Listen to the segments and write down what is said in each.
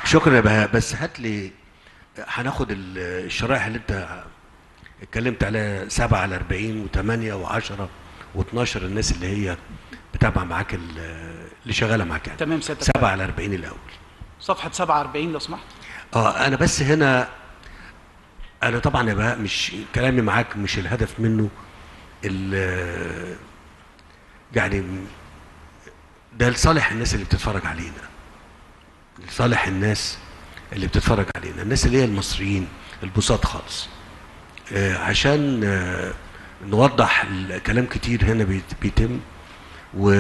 شكرا يا بهاء بس هات لي هناخد ال- الشرائح اللي انت اتكلمت عليها 7 على 40 و8 و10 و12 الناس اللي هي بتابعه معاك ال- اللي شغاله معاك يعني تمام سيادتك 7 على 40 الاول صفحه 47 لو سمحت اه انا بس هنا انا طبعا يا بهاء مش كلامي معاك مش الهدف منه ال يعني ده لصالح الناس اللي بتتفرج علينا لصالح الناس اللي بتتفرج علينا الناس اللي هي المصريين البساط خالص آه عشان آه نوضح الكلام كتير هنا بيت- بيتم و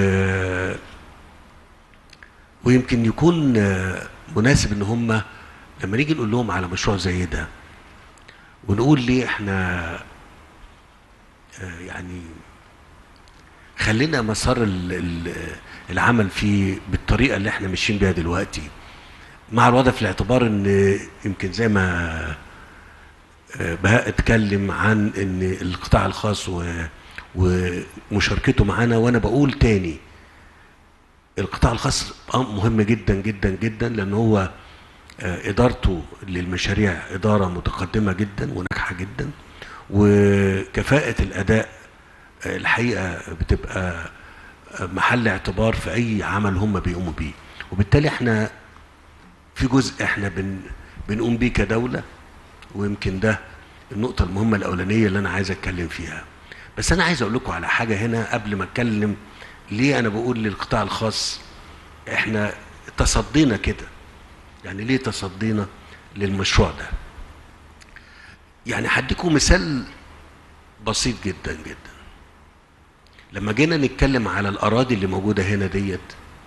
ويمكن يكون آه، مناسب ان هم لما نيجي نقول لهم على مشروع زي ده ونقول ليه احنا آه، يعني خلينا مسار ال- ال- العمل فيه بالطريقه اللي احنا ماشيين بيها دلوقتي مع الوضع في الاعتبار ان يمكن زي ما آه، بهاء اتكلم عن ان القطاع الخاص و- ومشاركته معانا وانا بقول تاني القطاع الخاص مهم جدا جدا جدا لان هو آه، ادارته للمشاريع اداره متقدمه جدا وناجحه جدا وكفاءه الاداء آه، الحقيقه بتبقى آه، محل اعتبار في اي عمل هم بيقوموا بيه وبالتالي احنا في جزء احنا بن بنقوم بيه كدوله ويمكن ده النقطه المهمه الاولانيه اللي انا عايز اتكلم فيها بس انا عايز اقول لكم على حاجه هنا قبل ما اتكلم ليه انا بقول للقطاع الخاص احنا تصدينا كده يعني ليه تصدينا للمشروع ده يعني هديكم مثال بسيط جدا جدا لما جينا نتكلم على الاراضي اللي موجوده هنا ديت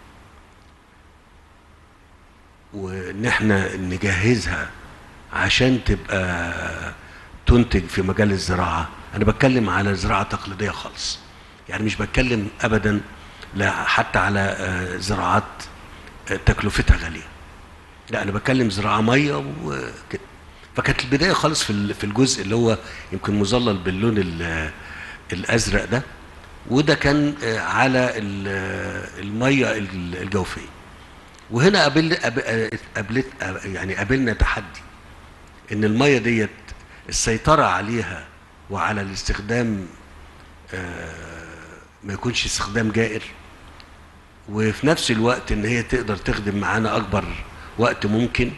وان احنا نجهزها عشان تبقى تنتج في مجال الزراعه انا بتكلم على زراعه تقليديه خالص يعني مش بتكلم ابدا لا حتى على آه، زراعات آه، تكلفتها غاليه لا انا بتكلم زراعه ميه وكده فكانت البدايه خالص في ال- في الجزء اللي هو يمكن مظلل باللون ال- الازرق ده وده كان آه، على ال- آه، الميه ال- الجوفيه وهنا قابل قاب- قابلت يعني قابلنا تحدي ان الميه ديت السيطره عليها وعلى الاستخدام آه، ما يكونش استخدام جائر وفي نفس الوقت ان هي تقدر تخدم معانا اكبر وقت ممكن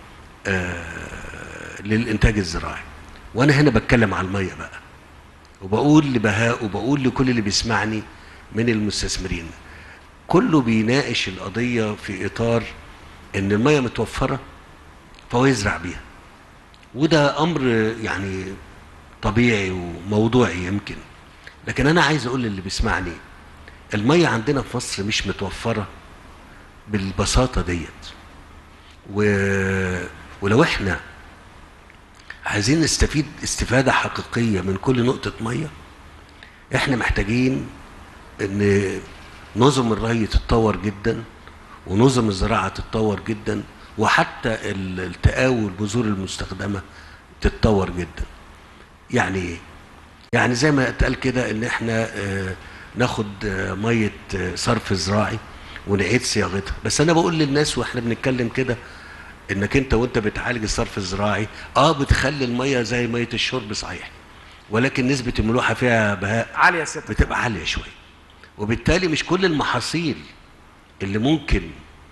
آه، للانتاج الزراعي وانا هنا بتكلم على الميه بقى وبقول لبهاء وبقول لكل اللي بيسمعني من المستثمرين كله بيناقش القضيه في اطار ان الميه متوفره فهو يزرع بيها وده امر يعني طبيعي وموضوعي يمكن لكن انا عايز اقول للي بيسمعني الميه عندنا في مصر مش متوفره بالبساطه ديت و... ولو احنا عايزين نستفيد استفاده حقيقيه من كل نقطه ميه احنا محتاجين ان نظم الري تتطور جدا ونظم الزراعه تتطور جدا وحتى ال- التقاوي والبذور المستخدمه تتطور جدا يعني ايه يعني زي ما اتقال كده ان احنا آه، ناخد آه، ميه آه، صرف زراعي ونعيد صياغتها بس انا بقول للناس واحنا بنتكلم كده انك انت وانت بتعالج الصرف الزراعي اه بتخلي الميه زي ميه الشرب صحيح ولكن نسبه الملوحه فيها بهاء عاليه يا سيادتك بتبقى عاليه شويه وبالتالي مش كل المحاصيل اللي ممكن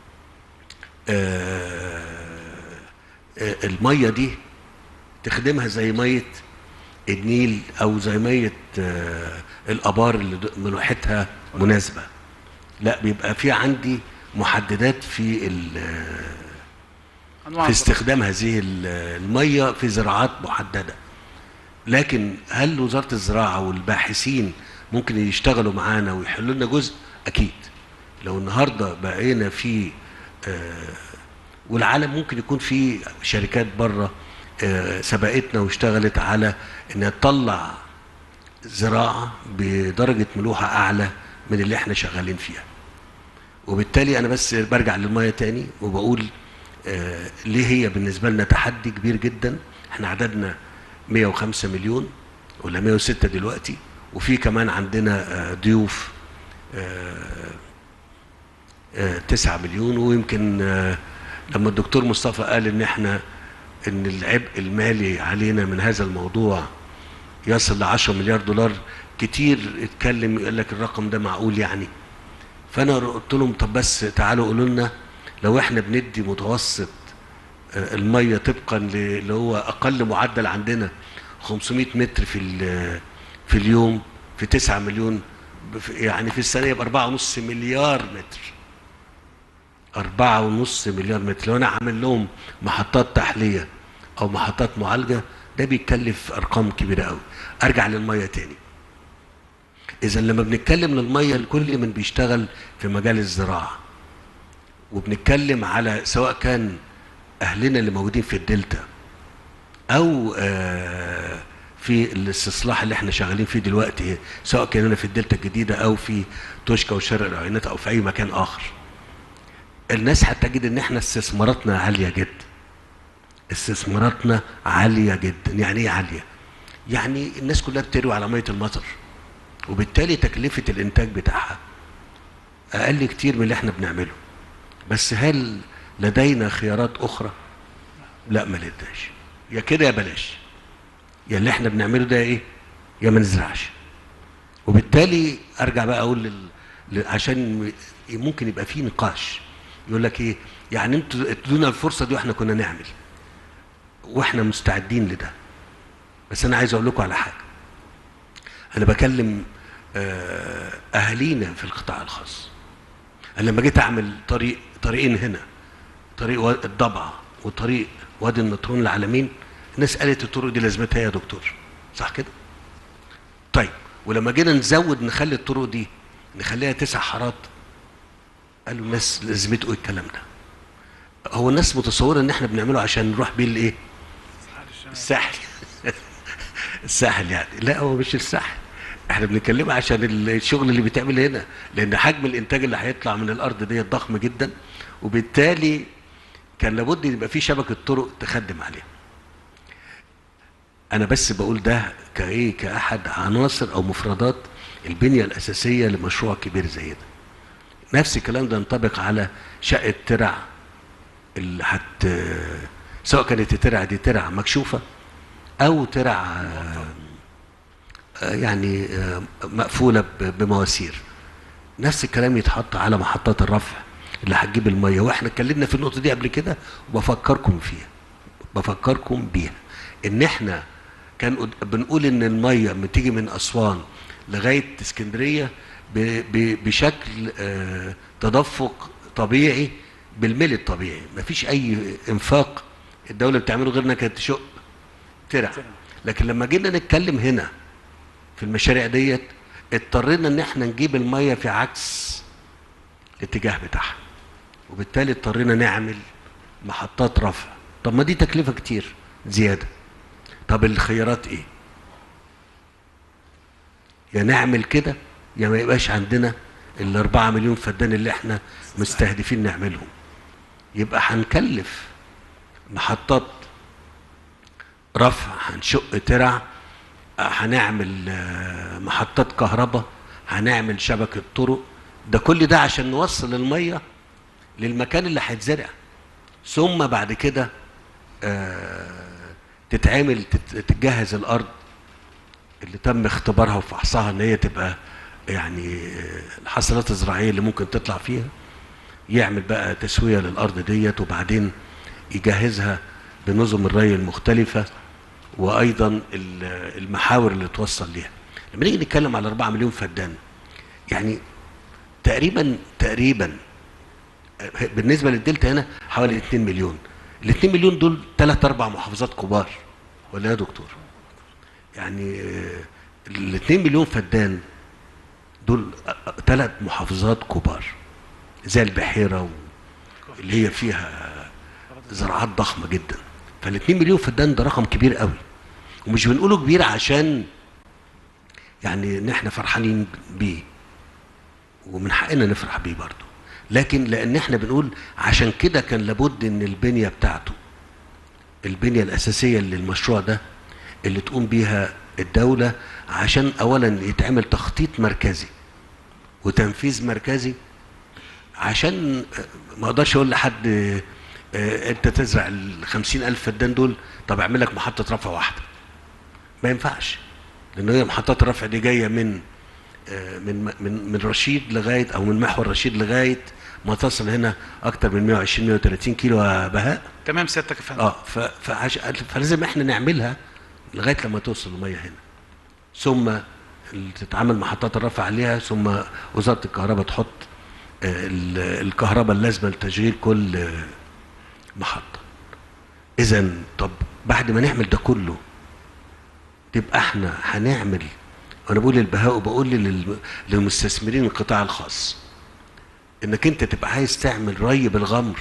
آه آه الميه دي تخدمها زي ميه النيل او زي ميه آه الابار اللي د- ملوحتها مناسبه لا بيبقى في عندي محددات في ال- انواع في الزراعة. استخدام هذه ال- الميه في زراعات محدده لكن هل وزاره الزراعه والباحثين ممكن يشتغلوا معانا ويحلوا لنا جزء اكيد لو النهارده بقينا في آه، والعالم ممكن يكون في شركات بره آه، سبقتنا واشتغلت على انها تطلع زراعه بدرجه ملوحه اعلى من اللي احنا شغالين فيها وبالتالي انا بس برجع للميه تاني وبقول آه ليه هي بالنسبه لنا تحدي كبير جدا احنا عددنا 105 مليون ولا 106 دلوقتي وفي كمان عندنا آه ضيوف آه آه 9 مليون ويمكن آه لما الدكتور مصطفى قال ان احنا ان العبء المالي علينا من هذا الموضوع يصل ل 10 مليار دولار كتير اتكلم يقول لك الرقم ده معقول يعني فانا قلت لهم طب بس تعالوا قولوا لنا لو احنا بندي متوسط آه، الميه طبقا ل- اللي هو اقل معدل عندنا 500 متر في ال- في اليوم في 9 مليون بف- يعني في السنه يبقى 4.5 مليار متر أربعة ونص مليار متر لو أنا عامل لهم محطات تحلية أو محطات معالجة ده بيتكلف أرقام كبيرة أوي أرجع للمية تاني إذا لما بنتكلم للمية الكل من بيشتغل في مجال الزراعة وبنتكلم على سواء كان أهلنا اللي موجودين في الدلتا أو آه، في الاستصلاح اللي احنا شغالين فيه دلوقتي سواء كان في الدلتا الجديدة أو في توشكا وشرق العينات أو في أي مكان آخر الناس هتجد ان احنا استثماراتنا عاليه جدا استثماراتنا عاليه جدا يعني ايه عاليه يعني الناس كلها بتروي على ميه المطر وبالتالي تكلفه الانتاج بتاعها اقل كتير من اللي احنا بنعمله بس هل لدينا خيارات اخرى لا ما لدناش يا كده يا بلاش يا اللي احنا بنعمله ده ايه يا ما نزرعش وبالتالي ارجع بقى اقول لل... ل- عشان ممكن يبقى في نقاش يقول لك ايه يعني انتوا ادونا الفرصه دي واحنا كنا نعمل واحنا مستعدين لده بس انا عايز اقول لكم على حاجه انا بكلم آه، اهالينا في القطاع الخاص انا لما جيت اعمل طريق طريقين هنا طريق وا- الضبعه وطريق وادي النطرون العالمين الناس قالت الطرق دي لازمتها إيه يا دكتور صح كده طيب ولما جينا نزود نخلي الطرق دي نخليها تسع حارات قالوا الناس لازمته ايه الكلام ده هو الناس متصوره ان احنا بنعمله عشان نروح بيه الايه الساحل الساحل يعني لا هو مش الساحل احنا بنتكلم عشان الشغل اللي بيتعمل هنا لان حجم الانتاج اللي هيطلع من الارض دي ضخم جدا وبالتالي كان لابد يبقى في شبكه طرق تخدم عليها انا بس بقول ده كايه كاحد عناصر او مفردات البنيه الاساسيه لمشروع كبير زي ده نفس الكلام ده ينطبق على شقه ترع اللي هت سواء كانت الترع دي ترع مكشوفه او ترع آه، آه، يعني آه، مقفوله ب- بمواسير نفس الكلام يتحط على محطات الرفع اللي هتجيب الميه واحنا اتكلمنا في النقطه دي قبل كده وبفكركم فيها بفكركم بيها ان احنا كان قد- بنقول ان الميه بتيجي من اسوان لغايه اسكندريه ب- ب- بشكل آه، تدفق طبيعي بالملي الطبيعي مفيش اي انفاق الدوله بتعمله غير انها كانت تشق ترع لكن لما جينا نتكلم هنا في المشاريع ديت اضطرينا ان احنا نجيب الميه في عكس الاتجاه بتاعها وبالتالي اضطرينا نعمل محطات رفع طب ما دي تكلفه كتير زياده طب الخيارات ايه يا نعمل كده يا ما يبقاش عندنا الأربعة مليون فدان اللي احنا مستهدفين نعملهم يبقى هنكلف محطات رفع هنشق ترع آه، هنعمل آه، محطات كهرباء هنعمل شبكة طرق ده كل ده عشان نوصل المية للمكان اللي هيتزرع ثم بعد كده آه، تتعمل تت- تتجهز الأرض اللي تم اختبارها وفحصها ان هي تبقى يعني آه، الحصلات الزراعيه اللي ممكن تطلع فيها يعمل بقى تسويه للارض ديت وبعدين يجهزها بنظم الري المختلفه وايضا ال- المحاور اللي توصل ليها لما نيجي نتكلم على 4 مليون فدان يعني تقريبا تقريبا آه، بالنسبه للدلتا هنا حوالي 2 مليون ال 2 مليون دول ثلاث اربع محافظات كبار ولا يا دكتور؟ يعني ال 2 مليون فدان دول ثلاث محافظات كبار زي البحيره و- اللي هي فيها زراعات ضخمه جدا فال 2 مليون فدان ده رقم كبير قوي ومش بنقوله كبير عشان يعني ان احنا فرحانين بيه ومن حقنا نفرح بيه برضه لكن لان احنا بنقول عشان كده كان لابد ان البنيه بتاعته البنيه الاساسيه للمشروع ده اللي تقوم بيها الدوله عشان اولا يتعمل تخطيط مركزي وتنفيذ مركزي عشان ما اقدرش اقول لحد آه، انت تزرع ال 50000 فدان دول طب اعمل لك محطه رفع واحده ما ينفعش لان هي محطات الرفع دي جايه من آه، من من من رشيد لغايه او من محور رشيد لغايه ما تصل هنا اكتر من 120 130 كيلو يا بهاء تمام سيادتك يا فندم اه ف- فعش... فلازم احنا نعملها لغايه لما توصل الميه هنا ثم ال- تتعمل محطات الرفع عليها ثم وزاره الكهرباء تحط آه، ال- الكهرباء اللازمه لتشغيل كل آه، محطه اذا طب بعد ما نعمل ده كله تبقى احنا هنعمل وانا بقول للبهاء وبقول لل- للمستثمرين القطاع الخاص انك انت تبقى عايز تعمل ري بالغمر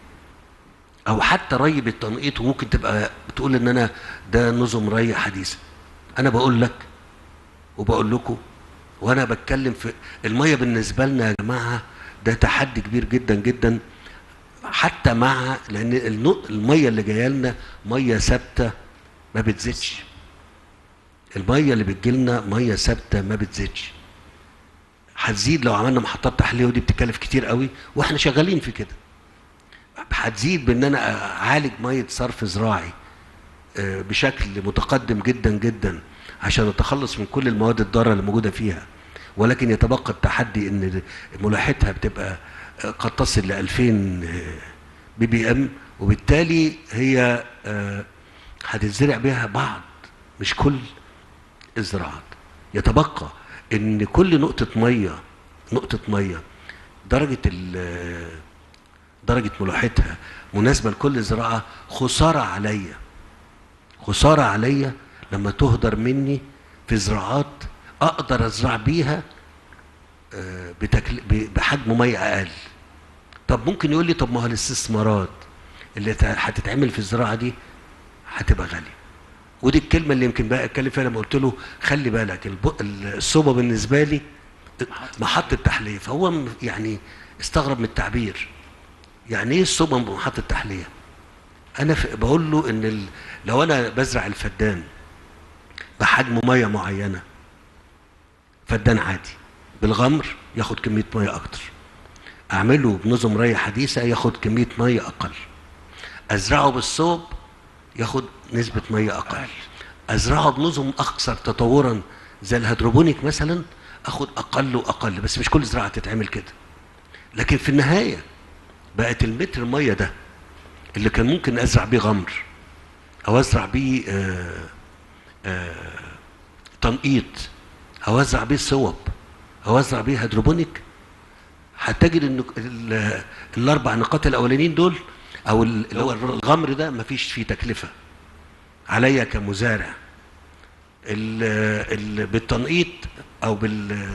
او حتى ري بالتنقيط وممكن تبقى بتقول ان انا ده نظم ري حديثه انا بقول لك وبقول لكم وانا بتكلم في الميه بالنسبه لنا يا جماعه ده تحدي كبير جدا جدا حتى مع لان النو- الميه اللي جايه لنا ميه ثابته ما بتزيدش الميه اللي بتجيلنا ميه ثابته ما بتزيدش هتزيد لو عملنا محطات تحليه ودي بتكلف كتير قوي واحنا شغالين في كده هتزيد بان انا اعالج ميه صرف زراعي آه، بشكل متقدم جدا جدا عشان اتخلص من كل المواد الضاره اللي موجوده فيها ولكن يتبقى التحدي ان ملاحتها بتبقى آه، قد تصل ل 2000 بي بي ام وبالتالي هي آه، هتتزرع بها بعض مش كل الزراعات يتبقى ان كل نقطه ميه نقطه ميه درجه ال- درجه ملاحتها مناسبه لكل زراعه خساره عليا خساره عليا لما تهدر مني في زراعات اقدر ازرع بيها آه، بتكل... ب- بحجم ميه اقل طب ممكن يقول لي طب ما هو الاستثمارات اللي ت- هتتعمل في الزراعه دي هتبقى غاليه ودي الكلمه اللي يمكن بقى اتكلم فيها لما قلت له خلي بالك الب... الصوبه بالنسبه لي محطه تحليه فهو م- يعني استغرب من التعبير يعني ايه الصوبه بمحطه تحليه انا ف... بقول له ان ال... لو انا بزرع الفدان بحجم ميه معينه فدان عادي بالغمر ياخد كميه ميه اكتر اعمله بنظم ري حديثه ياخد كميه ميه اقل ازرعه بالصوب ياخد نسبه ميه اقل ازرعه بنظم اكثر تطورا زي الهيدروبونيك مثلا اخد اقل واقل بس مش كل زراعه تتعمل كده لكن في النهايه بقت المتر ميه ده اللي كان ممكن ازرع بيه غمر او ازرع بيه آه آه تنقيط او ازرع بيه صوب او ازرع بيه هيدروبونيك هتجد ان ال- الاربع نقاط الاولانيين دول او ال- اللي هو الغمر ده مفيش فيه تكلفه عليا كمزارع ال- ال- بالتنقيط او بال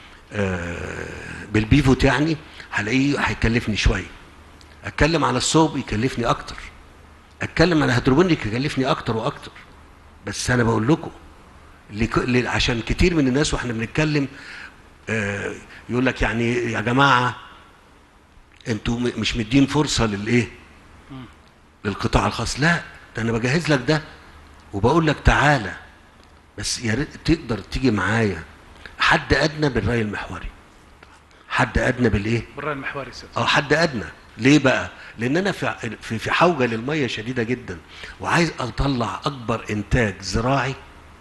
آه، بالبيفوت يعني هلاقيه هيكلفني شويه اتكلم على الصوب يكلفني اكتر اتكلم على هيدروبونيك يكلفني اكتر واكتر بس انا بقول لكم لك- ل- عشان كتير من الناس واحنا بنتكلم آه، يقول لك يعني يا جماعه انتوا م- مش مدين فرصه للايه للقطاع الخاص لا ده انا بجهز لك ده وبقول لك تعالى بس يا ريت تقدر تيجي معايا حد ادنى بالرأي المحوري حد ادنى بالايه بالرأي المحوري سيادتك اه حد ادنى ليه بقى لان انا في في في حوجه للميه شديده جدا وعايز اطلع اكبر انتاج زراعي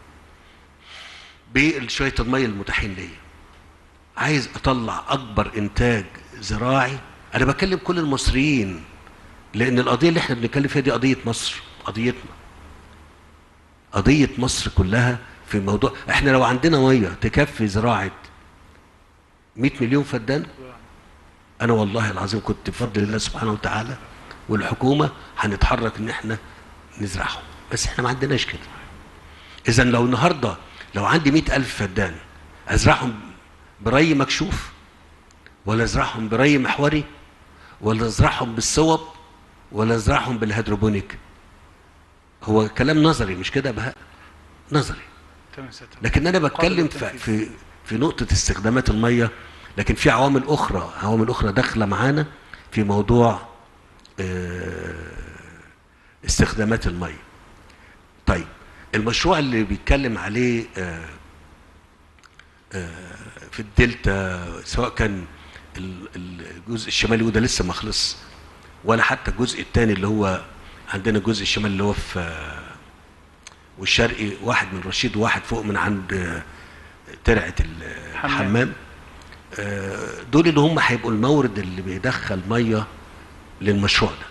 بشويه الميه المتاحين ليا عايز اطلع اكبر انتاج زراعي انا بكلم كل المصريين لان القضيه اللي احنا بنتكلم فيها دي قضيه مصر قضيتنا قضيه مصر كلها في موضوع احنا لو عندنا ميه تكفي زراعه 100 مليون فدان انا والله العظيم كنت بفضل الله سبحانه وتعالى والحكومه هنتحرك ان احنا نزرعهم بس احنا ما عندناش كده اذا لو النهارده لو عندي مئة ألف فدان ازرعهم بري مكشوف ولا ازرعهم بري محوري ولا ازرعهم بالصوب ولا ازرعهم بالهيدروبونيك هو كلام نظري مش كده بقى نظري تمام سيادتك لكن انا بتكلم قابل في للتنفيذ. في في نقطه استخدامات الميه لكن في عوامل اخرى عوامل اخرى داخله معانا في موضوع آه، استخدامات الميه طيب المشروع اللي بيتكلم عليه آه، آه، في الدلتا سواء كان ال- ال- الجزء الشمالي وده لسه ما خلص ولا حتى الجزء الثاني اللي هو عندنا الجزء الشمالي اللي هو في آه، والشرقي واحد من رشيد وواحد فوق من عند آه، ترعه الحمام آه، دول اللي هم هيبقوا المورد اللي بيدخل ميه للمشروع ده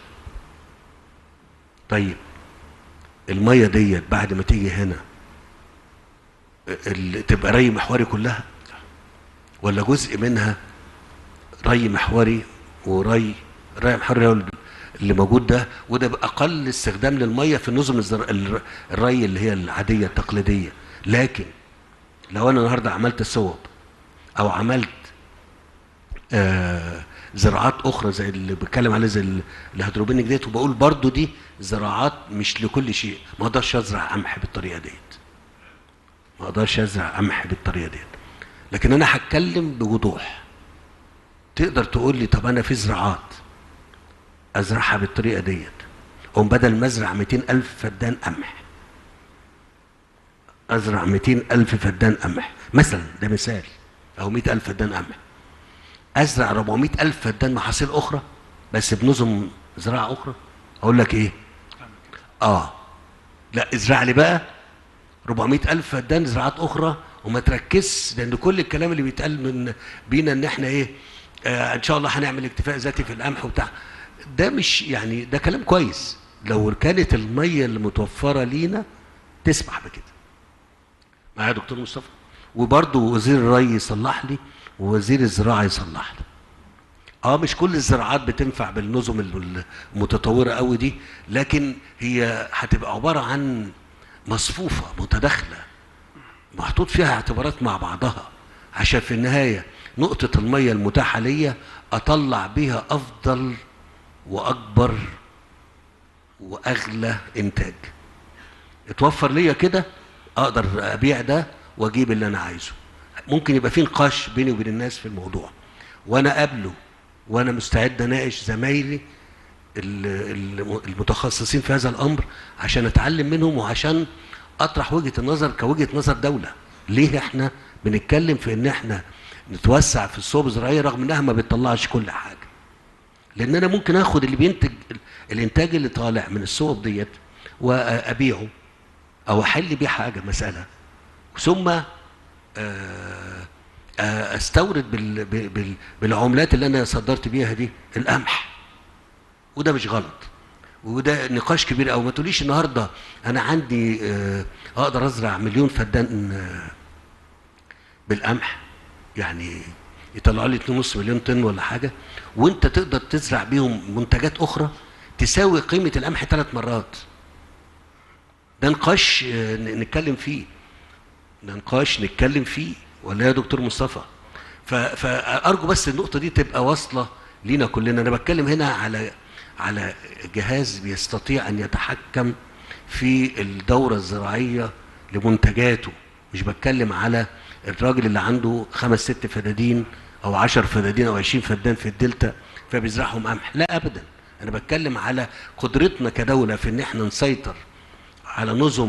طيب الميه ديت بعد ما تيجي هنا ال- تبقى ري محوري كلها ولا جزء منها ري محوري وري ري محوري هو اللي موجود ده وده باقل استخدام للميه في النظم الزر... الر- الري اللي هي العاديه التقليديه لكن لو انا النهارده عملت صوب او عملت آه زراعات اخرى زي اللي بتكلم عليه زي ال- الهيدروبونيك ديت وبقول برضو دي زراعات مش لكل شيء ما اقدرش ازرع قمح بالطريقه ديت ما اقدرش ازرع قمح بالطريقه ديت لكن انا هتكلم بوضوح تقدر تقول لي طب انا في زراعات ازرعها بالطريقه ديت قوم بدل ما ازرع 200 الف فدان قمح ازرع 200 الف فدان قمح مثلا ده مثال او 100 الف فدان قمح ازرع 400 الف فدان محاصيل اخرى بس بنظم زراعه اخرى اقول لك ايه اه لا ازرع لي بقى 400 الف فدان زراعات اخرى وما تركزش لان كل الكلام اللي بيتقال من بينا ان احنا ايه آه ان شاء الله هنعمل اكتفاء ذاتي في القمح وبتاع ده مش يعني ده كلام كويس لو كانت الميه اللي متوفره لينا تسمح بكده معايا يا دكتور مصطفى وبرضه وزير الري يصلح لي ووزير الزراعه يصلح لي اه مش كل الزراعات بتنفع بالنظم ال- المتطوره قوي دي لكن هي هتبقى عباره عن مصفوفه متداخله محطوط فيها اعتبارات مع بعضها عشان في النهايه نقطه الميه المتاحه ليا اطلع بيها افضل واكبر واغلى انتاج اتوفر ليا كده اقدر ابيع ده واجيب اللي انا عايزه ممكن يبقى في نقاش بيني وبين الناس في الموضوع وانا قابله وانا مستعد اناقش زمايلي ال- ال- المتخصصين في هذا الامر عشان اتعلم منهم وعشان اطرح وجهه النظر كوجهه نظر دوله ليه احنا بنتكلم في ان احنا نتوسع في الصوب الزراعيه رغم انها ما بتطلعش كل حاجه لان انا ممكن اخد اللي بينتج الانتاج اللي طالع من الصوب ديت وابيعه او احل بيه حاجه مساله ثم آه، آه، استورد بال- بال- بال- بالعملات اللي انا صدرت بيها دي القمح وده مش غلط وده نقاش كبير قوي ما تقوليش النهارده انا عندي آه، اقدر ازرع مليون فدان آه، بالقمح يعني يطلعوا لي 2.5 مليون طن ولا حاجه وانت تقدر تزرع بيهم منتجات اخرى تساوي قيمه القمح ثلاث مرات ده نقاش آه، ن- نتكلم فيه ده نقاش نتكلم فيه ولا يا دكتور مصطفى ف- فارجو بس النقطه دي تبقى واصله لينا كلنا انا بتكلم هنا على على جهاز بيستطيع ان يتحكم في الدوره الزراعيه لمنتجاته مش بتكلم على الراجل اللي عنده خمس ست فدادين او عشر فدادين او عشرين فدان في الدلتا فبيزرعهم قمح لا ابدا انا بتكلم على قدرتنا كدوله في ان احنا نسيطر على نظم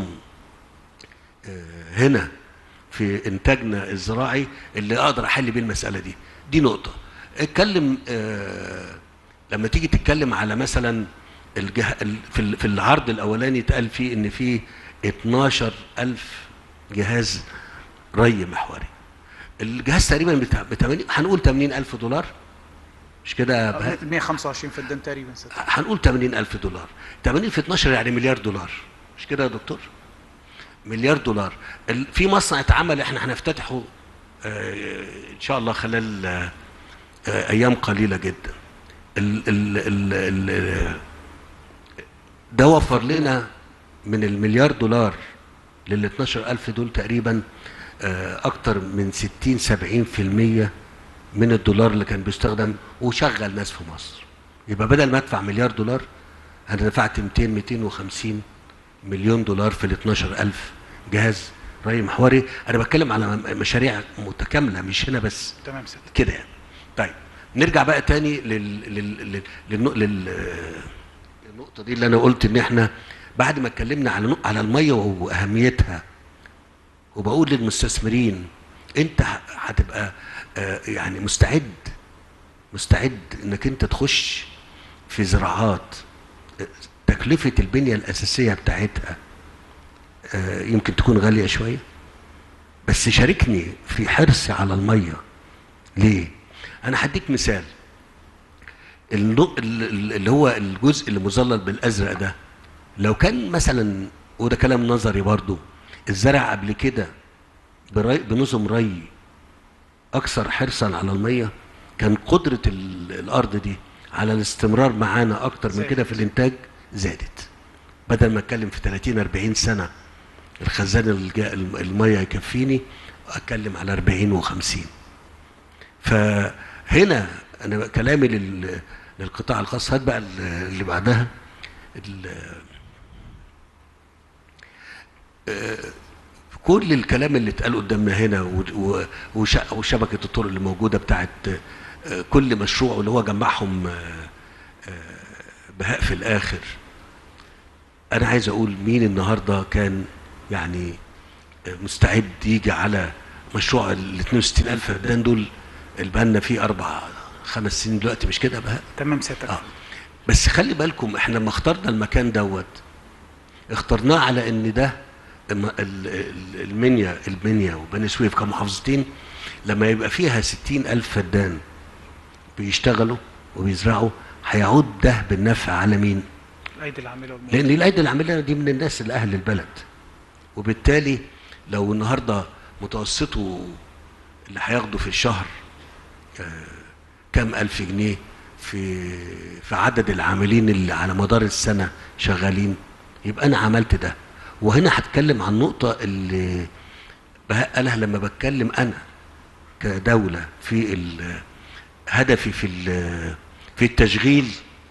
هنا في انتاجنا الزراعي اللي اقدر احل بيه المساله دي دي نقطه اتكلم آه لما تيجي تتكلم على مثلا الجه... ال- في ال- في العرض الاولاني اتقال فيه ان في 12000 جهاز ري محوري الجهاز تقريبا بتاع ب 80 هنقول 80000 دولار مش كده يا بهاء؟ 125 فدان تقريبا ست هنقول 80000 دولار 80 في 12 يعني مليار دولار مش كده يا دكتور مليار دولار ال- في مصنع اتعمل احنا هنفتتحه آه، ان شاء الله خلال آه، آه، ايام قليله جدا ال ال ال ال ده وفر لنا من المليار دولار لل 12000 دول تقريبا آه، اكتر من 60 70% من الدولار اللي كان بيستخدم وشغل ناس في مصر يبقى بدل ما ادفع مليار دولار انا دفعت 200 250 مليون دولار في ال 12000 جهاز ري محوري انا بتكلم على م- مشاريع متكامله مش هنا بس تمام ست كده يعني طيب نرجع بقى تاني لل... لل... لل... للنق... لل... للنقطه دي اللي انا قلت ان احنا بعد ما اتكلمنا على نق- على الميه واهميتها وبقول للمستثمرين انت ه- هتبقى آه، يعني مستعد مستعد انك انت تخش في زراعات تكلفة البنية الأساسية بتاعتها آه، يمكن تكون غالية شوية بس شاركني في حرصي على المية ليه؟ أنا هديك مثال النق- ال- ال- اللي هو الجزء اللي مظلل بالأزرق ده لو كان مثلا وده كلام نظري برضو الزرع قبل كده بري بنظم ري أكثر حرصا على المية كان قدرة ال- الأرض دي على الاستمرار معانا أكتر من كده في الإنتاج زادت بدل ما أتكلم في 30 40 سنة الخزان الج- الم- المية يكفيني أتكلم على 40 و50 فهنا أنا كلامي لل- للقطاع الخاص هات بقى ال- اللي بعدها ال- كل الكلام اللي اتقال قدامنا هنا و- و- وش- وشبكه الطرق اللي موجوده بتاعت آه، كل مشروع واللي هو جمعهم آه، آه، بهاء في الاخر انا عايز اقول مين النهارده كان يعني آه، مستعد يجي على مشروع ال 62000 فدان دول اللي بقالنا فيه اربع خمس سنين دلوقتي مش كده بهاء تمام سيادتك اه بس خلي بالكم احنا لما اخترنا المكان دوت اخترناه على ان ده الم- ال- ال- المنيا المنيا وبني سويف كمحافظتين لما يبقى فيها ستين ألف فدان بيشتغلوا وبيزرعوا هيعود ده بالنفع على مين؟ الايدي العامله والموجودة. لان الايدي العامله دي من الناس اللي اهل البلد وبالتالي لو النهارده متوسطه اللي هياخده في الشهر آه، كام الف جنيه في في عدد العاملين اللي على مدار السنه شغالين يبقى انا عملت ده وهنا هتكلم عن النقطه اللي بهاء قالها لما بتكلم انا كدوله في ال- هدفي في ال- في التشغيل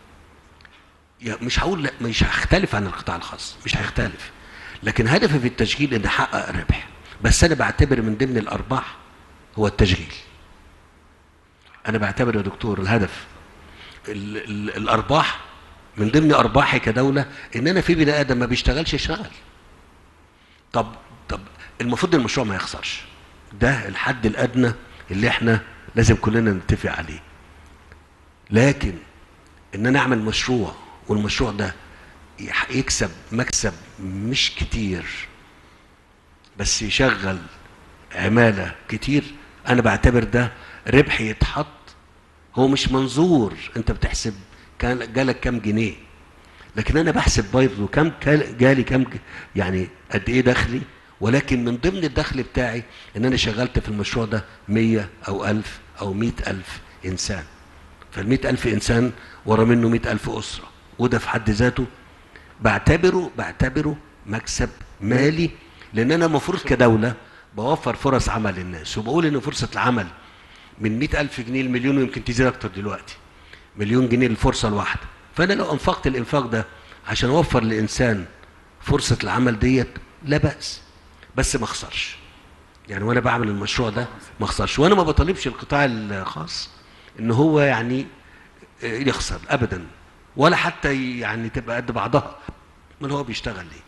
يا- مش هقول لا مش هختلف عن القطاع الخاص مش هيختلف لكن هدفي في التشغيل ان احقق ربح بس انا بعتبر من ضمن الارباح هو التشغيل انا بعتبر يا دكتور الهدف ال ال الارباح من ضمن ارباحي كدوله ان انا في بني ادم ما بيشتغلش يشتغل طب طب المفروض المشروع ما يخسرش ده الحد الادنى اللي احنا لازم كلنا نتفق عليه لكن ان انا اعمل مشروع والمشروع ده يح- يكسب مكسب مش كتير بس يشغل عمالة كتير انا بعتبر ده ربح يتحط هو مش منظور انت بتحسب كان جالك كام جنيه لكن انا بحسب برضه كام كال- جالي كام ج- يعني قد ايه دخلي ولكن من ضمن الدخل بتاعي ان انا شغلت في المشروع ده مية او الف او مئة الف انسان فالمئة ألف إنسان ورا منه مئة ألف أسرة وده في حد ذاته بعتبره بعتبره مكسب مالي لأن أنا المفروض كدولة بوفر فرص عمل للناس وبقول إن فرصة العمل من مئة ألف جنيه لمليون ويمكن تزيد أكتر دلوقتي مليون جنيه الفرصة الواحدة فأنا لو أنفقت الإنفاق ده عشان أوفر لإنسان فرصة العمل ديت لا بأس بس ما أخسرش يعني وانا بعمل المشروع ده ما اخسرش وانا ما بطالبش القطاع الخاص ان هو يعني آه، يخسر ابدا ولا حتى يعني تبقى قد بعضها من هو بيشتغل ليه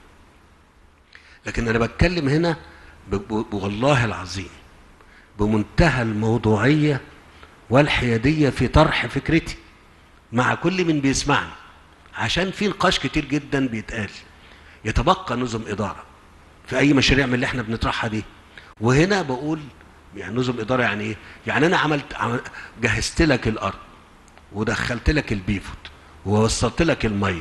لكن انا بتكلم هنا ب- ب- والله العظيم بمنتهى الموضوعيه والحياديه في طرح فكرتي مع كل من بيسمعني عشان في نقاش كتير جدا بيتقال يتبقى نظم اداره في اي مشاريع من اللي احنا بنطرحها دي وهنا بقول يعني نظم اداره يعني ايه يعني انا عملت عمل جهزت لك الارض ودخلت لك البيفوت ووصلت لك الميه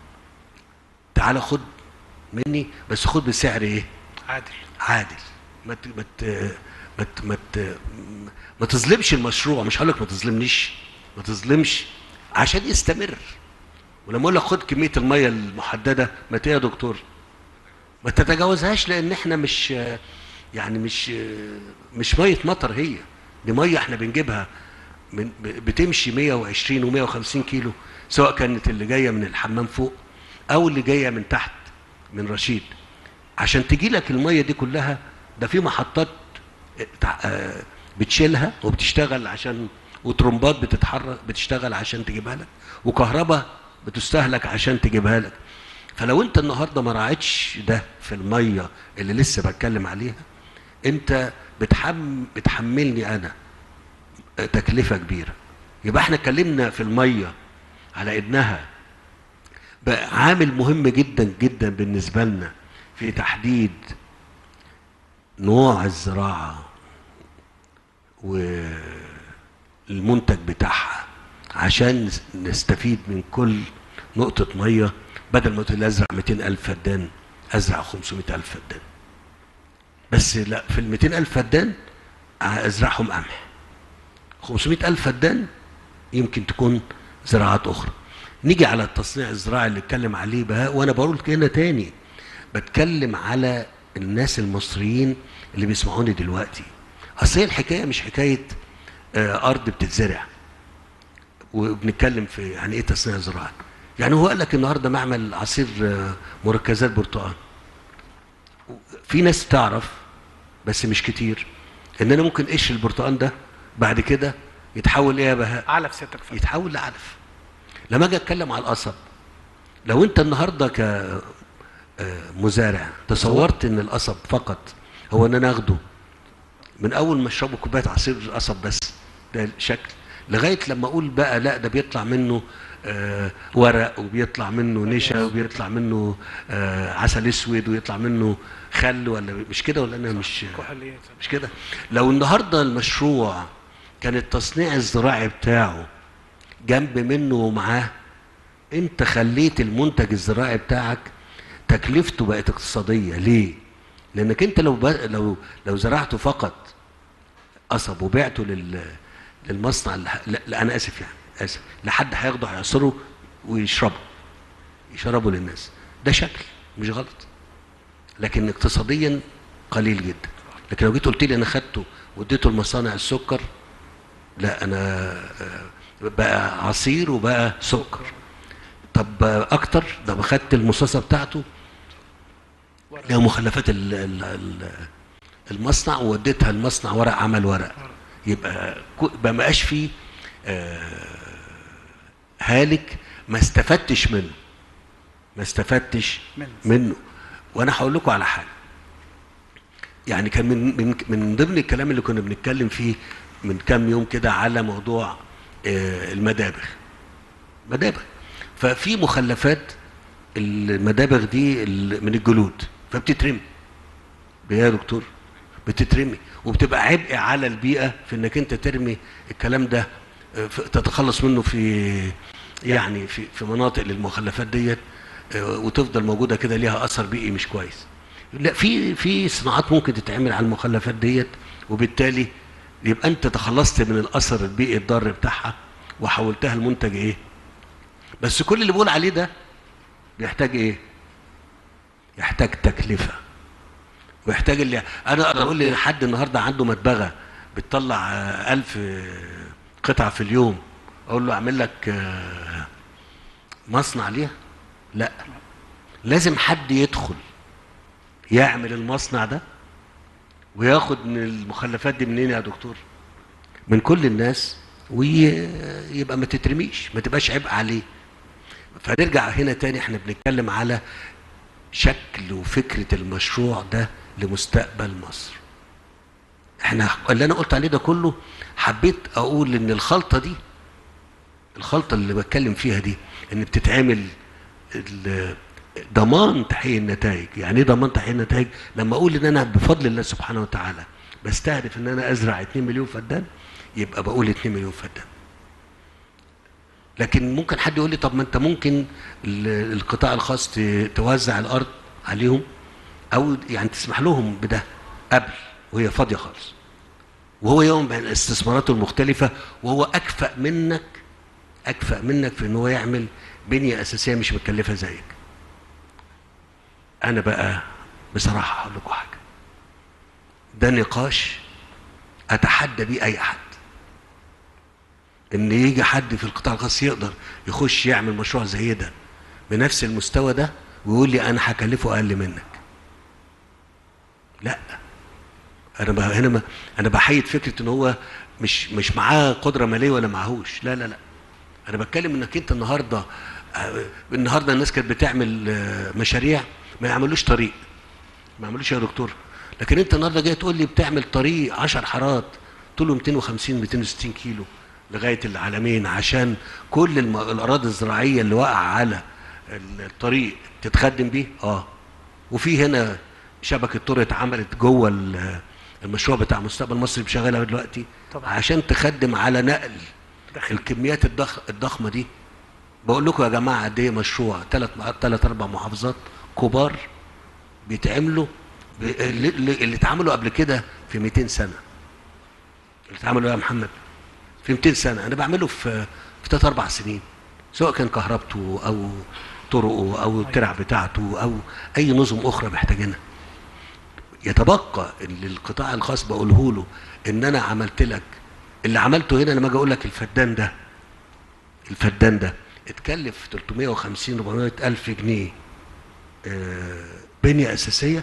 تعال خد مني بس خد بسعر ايه عادل عادل ما ت... ما ت... ما ت... ما, ت... ما تظلمش المشروع مش هقول لك ما تظلمنيش ما تظلمش عشان يستمر ولما اقول لك خد كميه الميه المحدده ما ت- إيه يا دكتور ما تتجاوزهاش لان احنا مش يعني مش مش ميه مطر هي دي ميه احنا بنجيبها من بتمشي 120 و150 كيلو سواء كانت اللي جايه من الحمام فوق او اللي جايه من تحت من رشيد عشان تجي لك الميه دي كلها ده في محطات تع- آه، بتشيلها وبتشتغل عشان وترمبات بتتحرك بتشتغل عشان تجيبها لك وكهرباء بتستهلك عشان تجيبها لك فلو انت النهارده ما راعيتش ده في الميه اللي لسه بتكلم عليها انت بتحم بتحملني انا تكلفه كبيره يبقى احنا اتكلمنا في الميه على انها بقى عامل مهم جدا جدا بالنسبه لنا في تحديد نوع الزراعه والمنتج بتاعها عشان نستفيد من كل نقطة مية بدل ما تقول أزرع 200 ألف فدان أزرع 500 ألف فدان بس لا في ال 200 ألف فدان أزرعهم قمح 500 ألف فدان يمكن تكون زراعات أخرى نيجي على التصنيع الزراعي اللي اتكلم عليه بهاء وأنا بقول كده تاني بتكلم على الناس المصريين اللي بيسمعوني دلوقتي اصل هي الحكايه مش حكايه آه، ارض بتتزرع وبنتكلم في يعني ايه تصنيع زراعي يعني هو قال لك النهارده معمل عصير آه، مركزات برتقال في ناس تعرف بس مش كتير ان انا ممكن قشر البرتقال ده بعد كده يتحول ايه يا بهاء علف سيادتك فندم يتحول لعلف لما اجي اتكلم على القصب لو انت النهارده ك آه، مزارع تصورت ان القصب فقط هو ان انا اخده من اول ما اشربه كوبايه عصير قصب بس ده الشكل لغايه لما اقول بقى لا ده بيطلع منه آه ورق وبيطلع منه نشا وبيطلع منه آه عسل اسود ويطلع منه خل ولا مش كده ولا انا مش كحوليات مش كده لو النهارده المشروع كان التصنيع الزراعي بتاعه جنب منه ومعاه انت خليت المنتج الزراعي بتاعك تكلفته بقت اقتصاديه ليه لانك انت لو ب... لو لو زرعته فقط قصب وبعته لل للمصنع اللي... ه- لا, لا انا اسف يعني اسف لحد هياخده هيعصره ويشربه يشربه للناس ده شكل مش غلط لكن اقتصاديا قليل جدا لكن لو جيت قلت لي انا خدته واديته لمصانع السكر لا انا آه، بقى عصير وبقى سكر طب آه، اكتر ده خدت المصاصه بتاعته لها مخلفات ال- ال- ال- المصنع ووديتها المصنع ورق عمل ورق يبقى كو- يبقى ما بقاش فيه آه، هالك ما استفدتش منه ما استفدتش منه. منه وانا هقول لكم على حاجه يعني كان من من من ضمن الكلام اللي كنا بنتكلم فيه من كام يوم كده على موضوع آه، المدابغ مدابغ ففي مخلفات المدابغ دي ال- من الجلود فبتترمي يا دكتور بتترمي وبتبقى عبء على البيئه في انك انت ترمي الكلام ده آه، في- تتخلص منه في يعني في في مناطق للمخلفات ديت آه، وتفضل موجوده كده ليها اثر بيئي مش كويس لا في في صناعات ممكن تتعمل على المخلفات ديت وبالتالي يبقى انت تخلصت من الاثر البيئي الضار بتاعها وحولتها لمنتج ايه بس كل اللي بقول عليه ده بيحتاج ايه يحتاج تكلفه ويحتاج اللي انا اقدر اقول لحد النهارده عنده مدبغه بتطلع آه، ألف آه، قطعه في اليوم اقول له اعمل لك آه، مصنع ليها لا لازم حد يدخل يعمل المصنع ده وياخد من المخلفات دي منين يا دكتور من كل الناس ويبقى ما تترميش ما تبقاش عبء عليه فنرجع هنا تاني احنا بنتكلم على شكل وفكرة المشروع ده لمستقبل مصر احنا اللي انا قلت عليه ده كله حبيت اقول ان الخلطة دي الخلطة اللي بتكلم فيها دي ان بتتعمل ال- ضمان تحقيق النتائج يعني ايه ضمان تحقيق النتائج لما اقول ان انا بفضل الله سبحانه وتعالى بستهدف ان انا ازرع 2 مليون فدان يبقى بقول 2 مليون فدان لكن ممكن حد يقول لي طب ما انت ممكن ال- القطاع الخاص ت- توزع الارض عليهم او يعني تسمح لهم بده قبل وهي فاضيه خالص وهو يوم بين استثماراته المختلفه وهو اكفأ منك اكفأ منك في ان هو يعمل بنيه اساسيه مش مكلفه زيك انا بقى بصراحه هقول لكم حاجه ده نقاش اتحدى بيه اي حد ان يجي حد في القطاع الخاص يقدر يخش يعمل مشروع زي ده بنفس المستوى ده ويقول لي انا هكلفه اقل منك لا انا بقى هنا ما انا بحيد فكره ان هو مش مش معاه قدره ماليه ولا معهوش لا لا لا انا بتكلم انك انت النهارده آه، النهارده الناس كانت بتعمل آه، مشاريع ما يعملوش طريق ما يعملوش يا دكتور لكن انت النهارده جاي تقول لي بتعمل طريق 10 حارات طوله 250 260 كيلو لغايه العالمين عشان كل الم- الاراضي الزراعيه اللي واقعه على الطريق تتخدم بيه اه وفي هنا شبكه طرق اتعملت جوه ال- المشروع بتاع مستقبل مصر اللي شغاله دلوقتي طبعا. عشان تخدم على نقل داخل الكميات الضخ... الضخمه دي بقول لكم يا جماعه قد ايه مشروع ثلاث ثلاث اربع محافظات كبار بيتعملوا ب... اللي, اللي اللي اتعملوا قبل كده في 200 سنه اللي اتعملوا يا محمد في 200 سنه انا بعمله في في ثلاث اربع سنين سواء كان كهربته او طرقه او الترع بتاعته او اي نظم اخرى محتاجينها يتبقى اللي القطاع الخاص بقوله له ان انا عملت لك اللي عملته هنا لما اجي اقول لك الفدان ده الفدان ده اتكلف 350 400 الف جنيه آه، بنيه اساسيه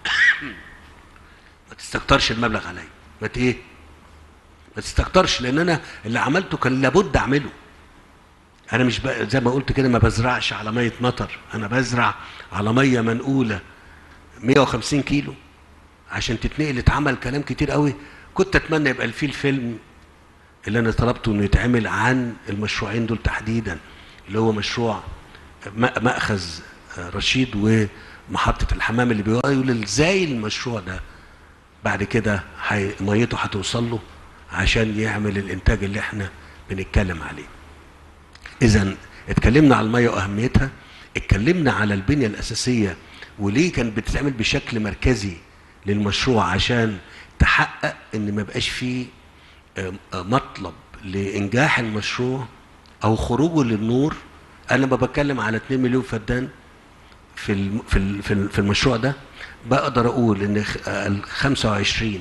ما تستكترش المبلغ عليا ما ت- ايه ما تستكترش لان انا اللي عملته كان لابد اعمله انا مش ب... زي ما قلت كده ما بزرعش على ميه مطر انا بزرع على ميه منقوله 150 كيلو عشان تتنقل اتعمل كلام كتير قوي كنت اتمنى يبقى فيه الفيلم اللي انا طلبته انه يتعمل عن المشروعين دول تحديدا اللي هو مشروع م- مأخذ آه، رشيد ومحطة الحمام اللي بيقول ازاي المشروع ده بعد كده حي... ميته هتوصل له عشان يعمل الانتاج اللي احنا بنتكلم عليه اذا اتكلمنا على الميه واهميتها اتكلمنا على البنيه الاساسيه وليه كانت بتتعمل بشكل مركزي للمشروع عشان تحقق ان ما يبقاش فيه آه، آه، مطلب لانجاح المشروع او خروجه للنور انا لما بتكلم على 2 مليون فدان في الم- في ال- في ال- في المشروع ده بقدر اقول ان خ- آه، ال 25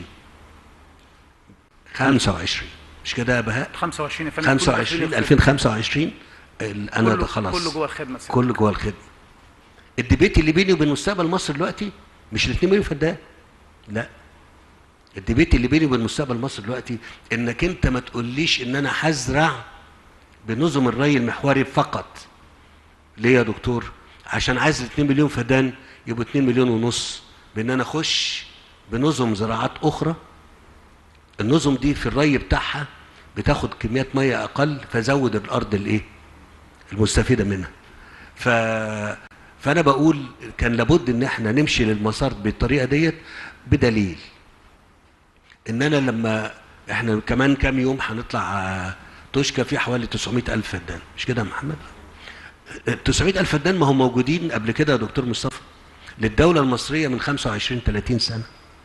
25 مش كده يا بهاء 25 يا فندم كله 25 داخلين 2025 ال- انا كله- ده خلاص كله جوه الخدمه سيادة. كله جوه الخدمه الديبيت اللي بيني وبين مستقبل مصر دلوقتي مش ال 2 مليون فدان لا الديبيت اللي بيني وبين مستقبل مصر دلوقتي انك انت ما تقوليش ان انا هزرع بنظم الري المحوري فقط ليه يا دكتور عشان عايز 2 مليون فدان يبقوا 2 مليون ونص بان انا اخش بنظم زراعات اخرى النظم دي في الري بتاعها بتاخد كميات ميه اقل فزود الارض الايه المستفيده منها ف فانا بقول كان لابد ان احنا نمشي للمسار بالطريقه ديت بدليل ان انا لما احنا كمان كام يوم هنطلع آه، توشكا في حوالي 900 الف فدان مش كده يا محمد 900 الف فدان ما هم موجودين قبل كده يا دكتور مصطفى للدوله المصريه من 25 30 سنه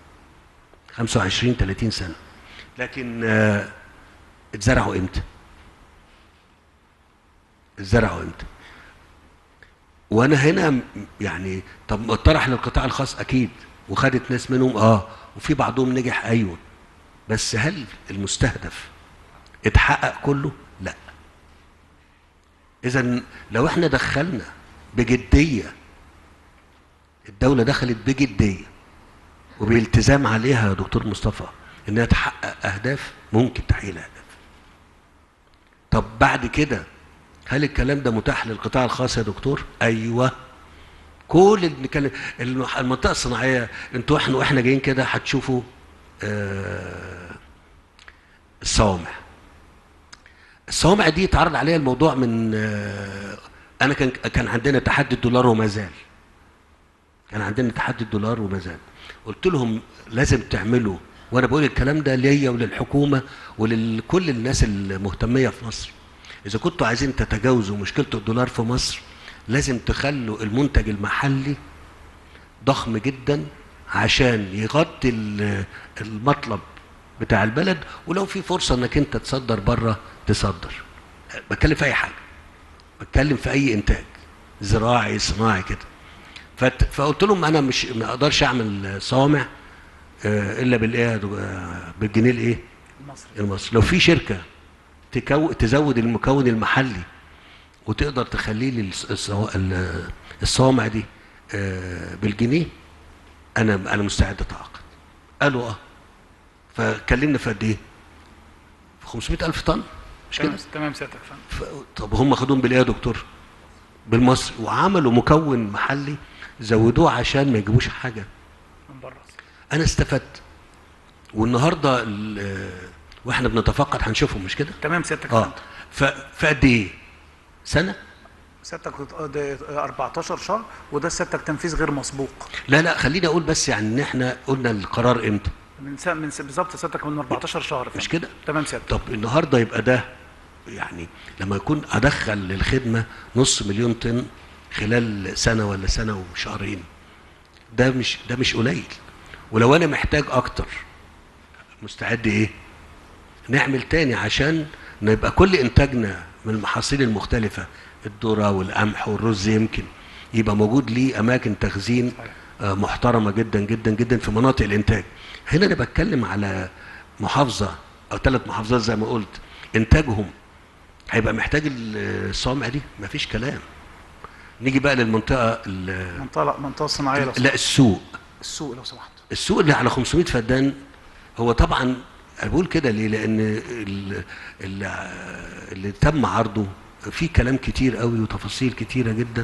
25 30 سنه لكن آه، اتزرعوا امتى اتزرعوا امتى وانا هنا م- يعني طب اتطرح للقطاع الخاص اكيد وخدت ناس منهم اه وفي بعضهم نجح ايوه بس هل المستهدف اتحقق كله لا اذا لو احنا دخلنا بجديه الدوله دخلت بجديه وبالتزام عليها يا دكتور مصطفى انها تحقق اهداف ممكن تحقيق الاهداف طب بعد كده هل الكلام ده متاح للقطاع الخاص يا دكتور ايوه كل اللي بنتكلم المح- المنطقه الصناعيه انتوا احنا واحنا جايين كده هتشوفوا آه الصوامع الصوامع دي اتعرض عليها الموضوع من آه انا كان كان عندنا تحدي الدولار وما زال كان عندنا تحدي الدولار وما زال قلت لهم لازم تعملوا وانا بقول الكلام ده ليا وللحكومه ولكل الناس المهتميه في مصر اذا كنتوا عايزين تتجاوزوا مشكله الدولار في مصر لازم تخلوا المنتج المحلي ضخم جدا عشان يغطي ال- المطلب بتاع البلد ولو في فرصه انك انت تصدر بره تصدر بتكلم في اي حاجه بتكلم في اي انتاج زراعي صناعي كده فت- فقلت لهم انا مش ما اقدرش اعمل صوامع آه، الا بالايه يا دو- آه، بالجنيه الايه مصر المصري لو في شركه تكو تزود المكون المحلي وتقدر تخليه لي الص- الصوا- ال- الصوامع دي آه، بالجنيه انا انا مستعد اتعاقد قالوا اه فكلمنا في قد ايه؟ في 500 الف طن مش كده؟ تمام تمام سيادتك يا فندم ف- طب هم خدوهم بالايه يا دكتور؟ بالمصري وعملوا مكون محلي زودوه عشان ما يجيبوش حاجه من بره انا استفدت والنهارده ال- واحنا بنتفقد هنشوفهم مش كده تمام سيادتك اه فهمت. ف... فقد ايه سنه سيادتك آه، ده 14 شهر وده سيادتك تنفيذ غير مسبوق لا لا خليني اقول بس يعني ان احنا قلنا القرار امتى من سا... من س... بالظبط سيادتك من 14 شهر مش فهمت. كده تمام سيادتك طب النهارده يبقى ده يعني لما يكون ادخل للخدمه نص مليون طن خلال سنه ولا سنه وشهرين ده مش ده مش قليل ولو انا محتاج اكتر مستعد ايه نعمل تاني عشان نبقى كل انتاجنا من المحاصيل المختلفه الذره والقمح والرز يمكن يبقى موجود ليه اماكن تخزين آه، محترمه جدا جدا جدا في مناطق الانتاج هنا انا بتكلم على محافظه او ثلاث محافظات زي ما قلت انتاجهم هيبقى محتاج الصوامع دي مفيش كلام نيجي بقى للمنطقه ال- منطقه منطقه صناعيه لو لا السوق السوق لو سمحت السوق اللي على 500 فدان هو طبعا انا بقول كده ليه لان ال- ال- اللي تم عرضه فيه كلام كتير قوي وتفاصيل كتيره جدا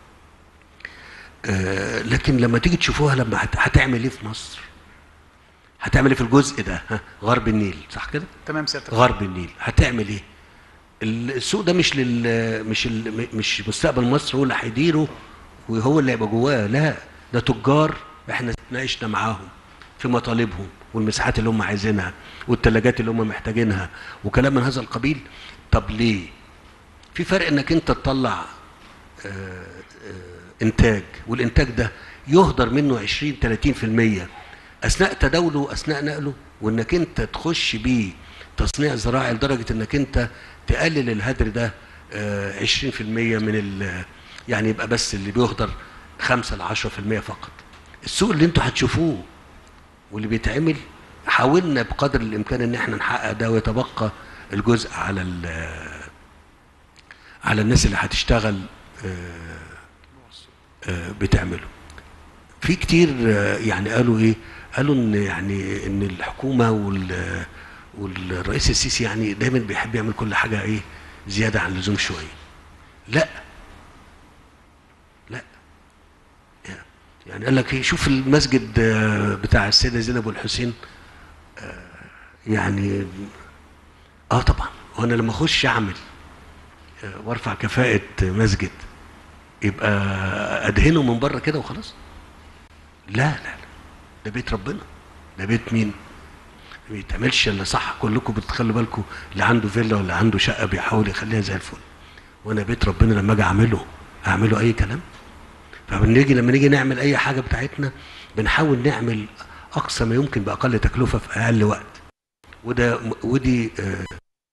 آه، لكن لما تيجي تشوفوها لما هت- هتعمل ايه في مصر هتعمل ايه في الجزء ده ها غرب النيل صح كده تمام سيادتك غرب النيل هتعمل ايه السوق ده مش لل مش ال... مش مستقبل مصر هو اللي هيديره وهو اللي هيبقى جواه لا ده تجار احنا اتناقشنا معاهم في مطالبهم والمساحات اللي هم عايزينها والثلاجات اللي هم محتاجينها وكلام من هذا القبيل طب ليه في فرق انك انت تطلع آه، آه، انتاج والانتاج ده يهدر منه 20 30% اثناء تداوله اثناء نقله وانك انت تخش بيه تصنيع زراعي لدرجه انك انت تقلل الهدر ده آه، 20% من ال يعني يبقى بس اللي بيهدر 5 ل 10% فقط السوق اللي انتوا هتشوفوه واللي بيتعمل حاولنا بقدر الامكان ان احنا نحقق ده ويتبقى الجزء على ال- على الناس اللي هتشتغل آه، آه، بتعمله في كتير آه، يعني قالوا ايه قالوا ان يعني ان الحكومه وال والرئيس السيسي يعني دايما بيحب يعمل كل حاجه ايه زياده عن اللزوم شويه لا لا يعني قال لك ايه شوف المسجد آه، بتاع السيده زينب والحسين آه، يعني اه طبعا وانا لما اخش اعمل آه، وارفع كفاءه مسجد يبقى ادهنه من بره كده وخلاص لا لا لا ده بيت ربنا ده بيت مين ما بيتعملش الا صح كلكم بتخلوا بالكم اللي عنده فيلا ولا عنده شقه بيحاول يخليها زي الفل وانا بيت ربنا لما اجي اعمله اعمله اي كلام فبنيجي لما نيجي نعمل اي حاجه بتاعتنا بنحاول نعمل اقصى ما يمكن باقل تكلفه في اقل وقت وده ودي آه،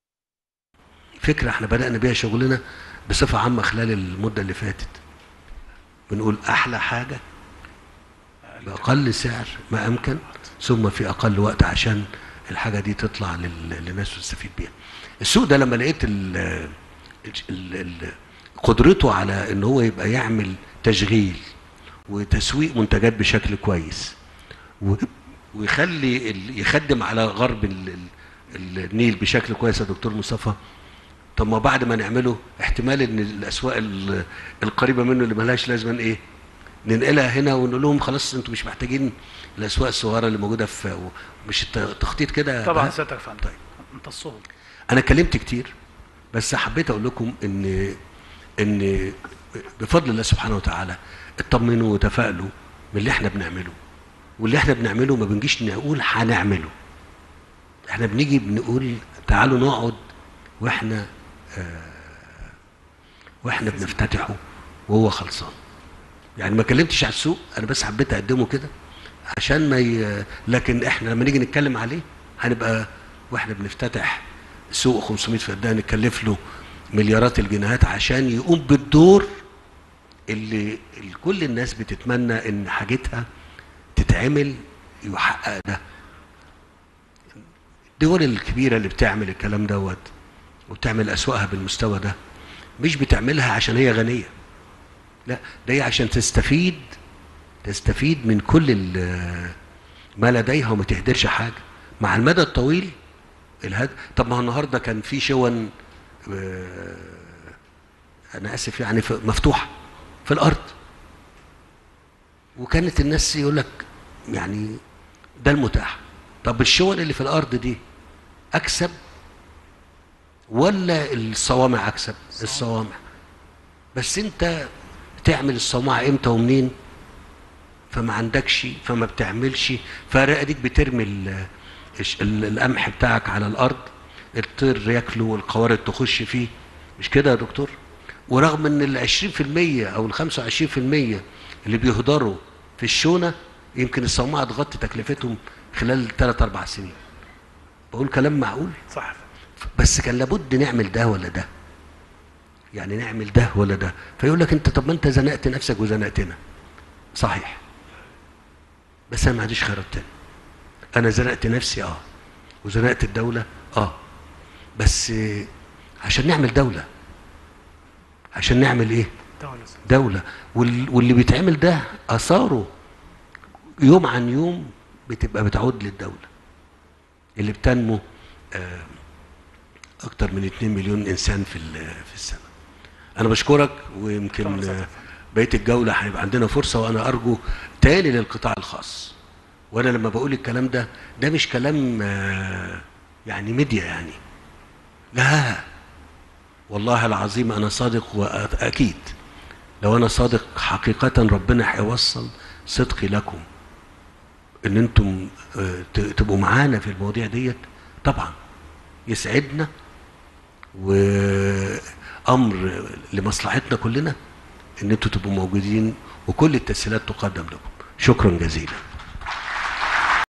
فكره احنا بدانا بيها شغلنا بصفه عامه خلال المده اللي فاتت بنقول احلى حاجه باقل سعر ما امكن ثم في اقل وقت عشان الحاجه دي تطلع لل- للناس وتستفيد بيها السوق ده لما لقيت ال ال ال قدرته على ان هو يبقى يعمل تشغيل وتسويق منتجات بشكل كويس و- ويخلي ال- يخدم على غرب ال- ال- النيل بشكل كويس يا دكتور مصطفى طب ما بعد ما نعمله احتمال ان الاسواق ال- القريبه منه اللي ملهاش لازمه ايه ننقلها هنا ونقول لهم خلاص انتوا مش محتاجين الاسواق الصغيره اللي موجوده في مش الت- التخطيط كده طبعا بقى؟ سيادتك فهمت طيب. امتصهم انا اتكلمت كتير بس حبيت اقول لكم ان ان بفضل الله سبحانه وتعالى اطمنوا وتفائلوا من اللي احنا بنعمله واللي احنا بنعمله ما بنجيش نقول هنعمله احنا بنيجي بنقول تعالوا نقعد واحنا آه واحنا بنفتتحه وهو خلصان يعني ما كلمتش على السوق انا بس حبيت اقدمه كده عشان ما ي... لكن احنا لما نيجي نتكلم عليه هنبقى واحنا بنفتتح سوق 500 فدان نكلف له مليارات الجنيهات عشان يقوم بالدور اللي اللي كل الناس بتتمنى ان حاجتها تتعمل يحقق ده الدول الكبيره اللي بتعمل الكلام دوت وبتعمل اسواقها بالمستوى ده مش بتعملها عشان هي غنيه لا ده هي عشان تستفيد تستفيد من كل ال- ما لديها وما تهدرش حاجه مع المدى الطويل الهد طب ما هو النهارده كان في شون آه، انا اسف يعني في- مفتوحه في الارض وكانت الناس يقول لك يعني ده المتاح طب الشون اللي في الارض دي اكسب ولا الصوامع اكسب الصوامع بس انت تعمل الصومعه امتى ومنين فما عندكش فما بتعملش فاديك بترمي ال- الش- ال- القمح بتاعك على الارض الطير ياكله والقوارض تخش فيه مش كده يا دكتور ورغم ان ال 20% او ال 25% اللي بيهدروا في الشونه يمكن الصومعه تغطي تكلفتهم خلال 3 4 سنين بقول كلام معقول صح بس كان لابد نعمل ده ولا ده يعني نعمل ده ولا ده فيقول لك انت طب ما انت زنقت نفسك وزنقتنا صحيح بس انا ما عنديش خيارات تاني انا زنقت نفسي اه وزنقت الدولة اه بس آه، عشان نعمل دولة عشان نعمل ايه دولة دولة وال- واللي بيتعمل ده اثاره يوم عن يوم بتبقى بتعود للدولة اللي بتنمو آه، اكتر من 2 مليون انسان في ال- في السنة انا بشكرك ويمكن طبعاً آه، بقيه الجوله هيبقى عندنا فرصه وانا ارجو تاني للقطاع الخاص وانا لما بقول الكلام ده ده مش كلام آه، يعني ميديا يعني لا والله العظيم انا صادق واكيد لو انا صادق حقيقه ربنا هيوصل صدقي لكم ان انتم آه، ت- تبقوا معانا في المواضيع ديت طبعا يسعدنا وامر لمصلحتنا كلنا ان انتوا تبقوا موجودين وكل التسهيلات تقدم لكم شكرا جزيلا